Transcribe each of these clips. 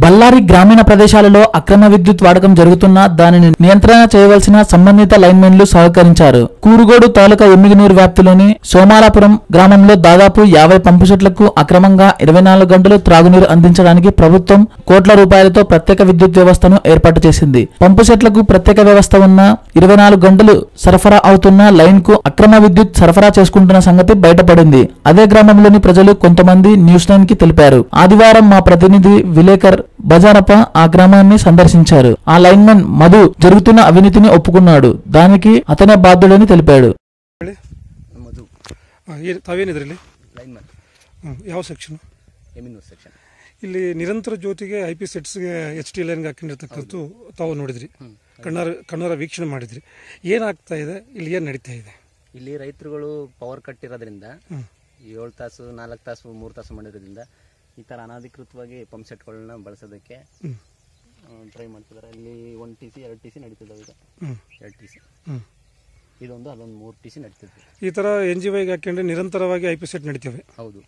బళ్ళారి గ్రామీణ ప్రదేశాలలో అక్రమ విద్యుత్ వాడకం జరుగుతున్నా దానిని నియంత్రణ చేయవలసిన సంబంధిత లైన్మెన్లు సహకరించారు కూరుగోడు తాలూకా ఎమ్మిగినూరు వ్యాప్తిలోని సోమాలాపురం గ్రామంలో దాదాపు యాభై పంపు సెట్లకు అక్రమంగా ఇరవై నాలుగు గంటలు త్రాగునీరు అందించడానికి ప్రభుత్వం కోట్ల రూపాయలతో ప్రత్యేక విద్యుత్ వ్యవస్థను ఏర్పాటు చేసింది పంపు సెట్లకు ప్రత్యేక వ్యవస్థ ఉన్న ఇరవై నాలుగు గంటలు సరఫరా అవుతున్న లైన్ కు అక్రమ విద్యుత్ సరఫరా చేసుకుంటున్న సంగతి బయటపడింది అదే గ్రామంలోని ప్రజలు కొంతమంది న్యూస్ నైన్ కి తెలిపారు ఆదివారం మా ప్రతినిధి విలేకర్ బజారప్ప ఆ గ్రామాన్ని సందర్శించారు ఆ లైన్మన్ మధు జరుగుతున్న అవినీతిని ఒప్పుకున్నాడు దానికి అతనే బాధ్యుడని తెలిపాడు ಹೇಳಿ ಮಧು ಏನು ತಾವೇನಿದ್ರಿ ಇಲ್ಲಿ ಲೈನ್ ಮ್ಯಾನ್ ಹ್ಮ್. ಯಾವ ಸೆಕ್ಷನ್ ಎಮಿನೂರ್ ಸೆಕ್ಷನ್ ಇಲ್ಲಿ ನಿರಂತರ ಜ್ಯೋತಿಗೆ ಐ ಪಿ ಸೆಟ್ಸ್ಗೆ ಎಚ್ ಟಿ ಲೈನ್ಗೆ ಹಾಕೊಂಡಿರ್ತಕ್ಕಂಥದ್ದು ತಾವು ನೋಡಿದ್ರಿ ಕಣ್ಣಾರ ಕಣ್ಣಾರ ವೀಕ್ಷಣೆ ಮಾಡಿದ್ರಿ ಏನಾಗ್ತಾ ಇದೆ ಇಲ್ಲಿ ಏನು ನಡೀತಾ ಇದೆ ಇಲ್ಲಿ ರೈತರುಗಳು ಪವರ್ ಕಟ್ ಇರೋದ್ರಿಂದ ಏಳು ತಾಸು ನಾಲ್ಕು ತಾಸು ಮೂರು ತಾಸು ಮಾಡಿರೋದ್ರಿಂದ ಈ ಥರ ಅನಧಿಕೃತವಾಗಿ ಪಂಪ್ ಸೆಟ್ಗಳನ್ನ ಬಳಸೋದಕ್ಕೆ ಟ್ರೈ ಮಾಡ್ತಿದ್ದಾರೆ ಇಲ್ಲಿ ಒಂದು ಟಿ ಸಿ ಎರಡು ಟಿ ಸಿ ನಡೀತಿದ್ದಾವೆ ಈಗ ಹ್ಮ್. ಎರಡು ಟಿ ಸಿ ಹ್ಮ್. ಇದೊಂದು ಅದೊಂದು ಮೂರು ಟಿ ಸಿ ನಡೀತಿದ್ವಿ ಈ ಥರ ಎನ್ ಜಿ ವೈಗೆ ಹಾಕೊಂಡ್ರೆ ನಿರಂತರವಾಗಿ ಐ ಪಿ ಸೆಟ್ ನಡೀತವೆ ಹೌದು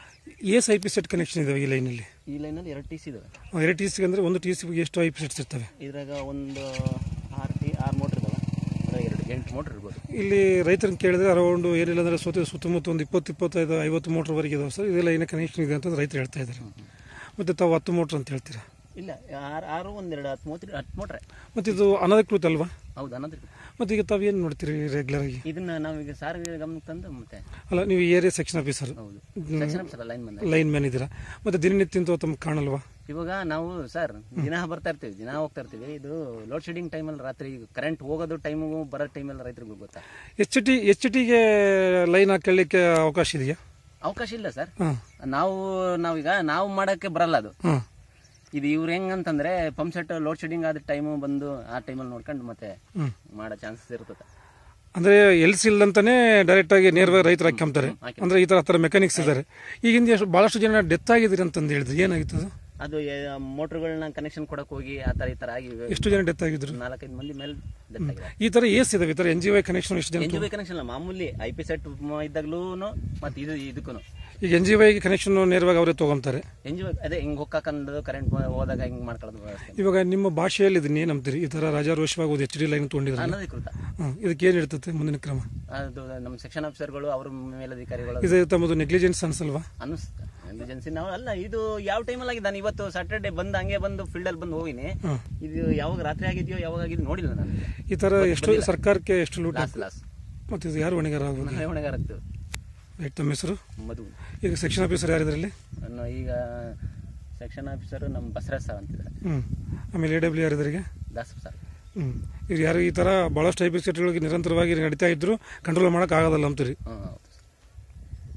yes I P set connection ಇದಾವೆ ಈ ಲೈನಲ್ಲಿ ಈ ಲೈನಲ್ಲಿ ಎರಡು ಟಿ ಸಿ ಇದಾವೆ ಎರಡು ಟಿ ಸಿಗೆ ಅಂದರೆ ಒಂದು ಟಿ ಸಿಗೆ ಎಷ್ಟು ಐ ಪಿ ಸೆಟ್ಸ್ ಇರ್ತವೆ ಇದ್ರಾಗ ಒಂದು ಆರು ಟಿ ಆರು ಮೋಟ್ರ್ ಇದಾವೆ ಅದ್ರಾಗ ಎರಡು ಎಂಟು ಮೋಟ್ರ್ ಇರ್ಬೋದು ಇಲ್ಲಿ ರೈತರನ್ನ ಕೇಳಿದ್ರೆ ಅರೌಂಡ್ ಏನಿಲ್ಲ ಅಂದರೆ ಸುತ್ತ ಸುತ್ತಮುತ್ತ ಒಂದು ಇಪ್ಪತ್ತು ಇಪ್ಪತ್ತೈದು ಐವತ್ತು ಮೋಟ್ರ್ವರೆಗೆ ಇದಾವೆ ಸರ್ ಇದೆಲ್ಲ ಏನೇ ಕನೆಕ್ಷನ್ ಇದೆ ಅಂತ ರೈತರು ಹೇಳ್ತಾ ಇದ್ದಾರೆ ಮತ್ತು ತಾವು ಹತ್ತು ಮೋಟ್ರ್ ಅಂತ ಹೇಳ್ತೀರಾ ಇಲ್ಲ ಆರು ಆರು ಒಂದೆರಡು ಹತ್ತು ಮೂವತ್ತು ಹತ್ತು ಮೋಟ್ರೆ ಮತ್ತು ಇದು ಅನಧಿಕೃತ ಅಲ್ವಾ ಹೌದು ಅನಧಿಕೃತ ಮತ್ತು ಈಗ ತಾವು ಏನು ನೋಡ್ತೀರಿ ರೆಗ್ಯುಲರ್ ಆಗಿ ಇದನ್ನ ನಾವೀಗ ಸಾರಿಗೆ ಗಮನಕ್ಕೆ ತಂದು ಮತ್ತೆ ಅಲ್ಲ ನೀವು ಏರಿಯಾ ಸೆಕ್ಷನ್ ಆಫೀಸರ್ ಹೌದು ಸೆಕ್ಷನ್ ಆಫೀಸರ್ ಲೈನ್ ಬಂದ ಲೈನ್ ಮ್ಯಾನ್ ಇದ್ದೀರಾ ಮತ್ತೆ ದಿನನಿತ್ಯ ಅಂತ ತಮ್ಗೆ ಕಾಣಲ್ವಾ ಇವಾಗ ನಾವು ಸರ್ ದಿನ ಬರ್ತಾ ಇರ್ತೀವಿ ದಿನ ಹೋಗ್ತಾ ಇರ್ತೀವಿ ಇದು ಲೋಡ್ ಶೆಡಿಂಗ್ ಟೈಮಲ್ಲಿ ರಾತ್ರಿ ಕರೆಂಟ್ ಹೋಗೋದು ಟೈಮಿಗೂ ಬರೋ ಟೈಮಲ್ಲಿ ರೈತರಿಗೆ ಗೊತ್ತಾ ಎಚ್ ಟಿ ಎಚ್ ಟಿಗೆ ಲೈನ್ ಹಾಕೊಳ್ಳಿಕ್ಕೆ ಅವಕಾಶ ಇದೆಯಾ ಅವಕಾಶ ಇಲ್ಲ ಸರ್ ಹಾಂ ನಾವು ನಾವೀಗ ನಾವು ಮಾಡೋಕ್ಕೆ ಬರಲ್ಲ ಅದು ಹಾಂ ಇದು ಇವ್ರು ಹೆಂಗಂತಂದ್ರೆ ಪಂಪ್ ಸೆಟ್ ಲೋಡ್ ಶೆಡಿಂಗ್ ಆದ ಟೈಮು ಬಂದು ಆ ಟೈಮಲ್ಲಿ ನೋಡ್ಕೊಂಡು ಮತ್ತೆ ಹ್ಮ್. ಮಾಡೋ ಚಾನ್ಸಸ್ ಇರ್ತದೆ ಅಂದರೆ ಎಲ್ಸ್ ಇಲ್ಲಂತಾನೆ ಡೈರೆಕ್ಟ್ ಆಗಿ ನೇರವಾಗಿ ರೈತರು ಹಾಕ್ಕೊಂತಾರೆ ಅಂದ್ರೆ ಈ ಥರ ಹತ್ರ ಮೆಕ್ಯಾನಿಕ್ಸ್ ಇದ್ದಾರೆ ಈಗ ಹಿಂದೆ ಎಷ್ಟು ಭಾಳಷ್ಟು ಜನ ಡೆತ್ ಆಗಿದ್ದೀರಿ ಅಂತಂದು ಹೇಳಿದ್ರು ಏನಾಗಿತ್ತು ಅದು ಅದು ಮೋಟ್ರ್ಗಳನ್ನ ಕನೆಕ್ಷನ್ ಕೊಡಕ್ ಹೋಗಿ ಆ ಥರ ಈ ಥರ ಆಗಿ ಎಷ್ಟು ಜನ ಡೆತ್ ಆಗಿದ್ರು ನಾಲ್ಕೈದು ಮಂದಿ ಮೇಲೆ ಡೆತ್ ಆಗಿದೆ ಈ ಥರ ಏಸ್ ಇದಾವೆ ಈ ಥರ ಎನ್ ಜಿ ವೈ ಕನೆಕ್ಷನ್ ಎಷ್ಟು ಜನ ಎನ್ ಜಿ ಬಿ ಕನೆಕ್ಷನ್ ಅಲ್ಲ ಮಾಮೂಲಿ ಐ ಪಿ ಸೆಟ್ ಇದ್ದಾಗ್ಲೂ ಮತ್ತೆ ಇದು ಇದಕ್ಕೂ ಈಗ ಎನ್ ಜಿ ವೈಗೆ ಕನೆಕ್ಷನ್ ನೇರವಾಗಿ ಅವರೇ ತೊಗೊಂತಾರೆ ಎನ್ ಜಿ ಅದೇ ಹಿಂಗ್ ಹೊಕ್ಕಾಕಂದು ಕರೆಂಟ್ ಹೋದಾಗ ಹಿಂಗ್ ಮಾಡ್ಕೊಳ್ಳೋದು ವ್ಯವಸ್ಥೆ ಇವಾಗ ನಿಮ್ಮ ಭಾಷೆಯಲ್ಲಿ ಇದನ್ನ ಏನು ನಂಬ್ತೀರಿ ಈ ಥರ ರಾಜಾರೋಷವಾಗಿ ಒಂದು ಎಚ್ ಡಿ ಲೈನ್ ತೊಗೊಂಡಿದ್ರೆ ಅನಧಿಕೃತ ಇದಕ್ಕೆ ಏನು ಇರ್ತದೆ ಮುಂದಿನ ಕ್ರಮ ಅದು ನಮ್ಮ ಸೆಕ್ಷನ್ ಆಫೀಸರ್ಗಳು ಅವ್ರ ಮೇಲಧಿಕಾರಿಗಳು ಇದು ತಮ್ಮದು ನೆಗ್ಲಿಜೆನ್ಸ್ ಅನ್ಸಲ್ವಾ ಅನಿಸ್ತಾ ಎಮರ್ಜೆನ್ಸಿ ನಾವು ಅಲ್ಲ ಇದು ಯಾವ ಟೈಮಲ್ಲಿ ಆಗಿದೆ ನಾನು ಇವತ್ತು ಸಾಟರ್ಡೆ ಬಂದು ಹಂಗೆ ಬಂದು ಫೀಲ್ಡಲ್ಲಿ ಬಂದು ಹೋಗಿನಿ ಹಾಂ ಇದು ಯಾವಾಗ ರಾತ್ರಿ ಆಗಿದೆಯೋ ಯಾವಾಗ ಆಗಿದ್ದು ನೋಡಿಲ್ಲ ನಾನು ಈ ಥರ ಎಷ್ಟು ಸರ್ಕಾರಕ್ಕೆ ಎಷ್ಟು ಲೂಟ್ ಲಾಸ್ ಲಾಸ್ ಮತ್ತು ಇದು ಯಾರು ಹೊಣೆಗಾರ ಆಗೋದು ನಾವೇ ಹೊಣೆಗಾರದ್ದು ರೈಟ್ ತಮ್ಮ ಹೆಸರು ಮಧು ಈಗ ಸೆಕ್ಷನ್ ಆಫೀಸರ್ ಯಾರಿದ್ರಲ್ಲಿ ನಾನು ಈಗ ಸೆಕ್ಷನ್ ಆಫೀಸರ್ ನಮ್ಮ ಬಸವರಾಜ್ ಸರ್ ಅಂತಿದ್ದಾರೆ ಹ್ಞೂ ಆಮೇಲೆ ಎ ಡಬ್ಲ್ಯೂ ಯಾರಿದ್ರಿಗೆ ದಾಸ್ ಸರ್ ಹ್ಞೂ ಈಗ ಯಾರು ಈ ಥರ ಭಾಳಷ್ಟು ಐ ಪಿ ಸೆಟ್ಗಳಿಗೆ ನಿರಂತರವಾಗಿ ನಡೀತಾ ಇದ್ರು ಕಂಟ್ರೋಲ್ ಮಾಡೋಕೆ ಆಗೋದಲ್ಲ ಅಂತೀರಿ ಹ್ಞೂ